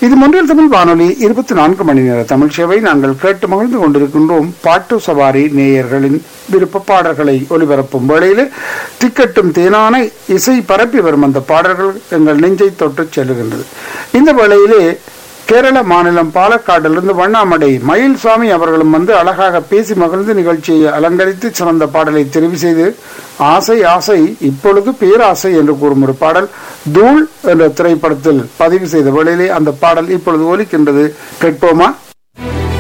இது மொன்றில் தமிழ் வானொலி இருபத்தி நான்கு மணி நேர தமிழ் சேவை நாங்கள் கேட்டு மகிழ்ந்து கொண்டிருக்கின்றோம் பாட்டு சவாரி நேயர்களின் விருப்ப பாடல்களை ஒலிபரப்பும் வேளையில் திக்கட்டும் தேனான இசை பரப்பி வரும் அந்த பாடல்கள் எங்கள் நெஞ்சை தொட்டு செல்லுகின்றது இந்த வேளையிலே கேரள மாநிலம் பாலக்காட்டிலிருந்து வண்ணாமடை மயில்சாமி அவர்களும் வந்து அழகாக பேசி மகிழ்ந்து நிகழ்ச்சியை அலங்கரித்து சிறந்த பாடலை தெரிவு செய்து ஆசை ஆசை இப்பொழுது பேராசை என்று கூறும் ஒரு பாடல் தூள் என்ற திரைப்படத்தில் பதிவு செய்த வேளையிலே அந்த பாடல் இப்பொழுது ஒலிக்கின்றது கேட்போமா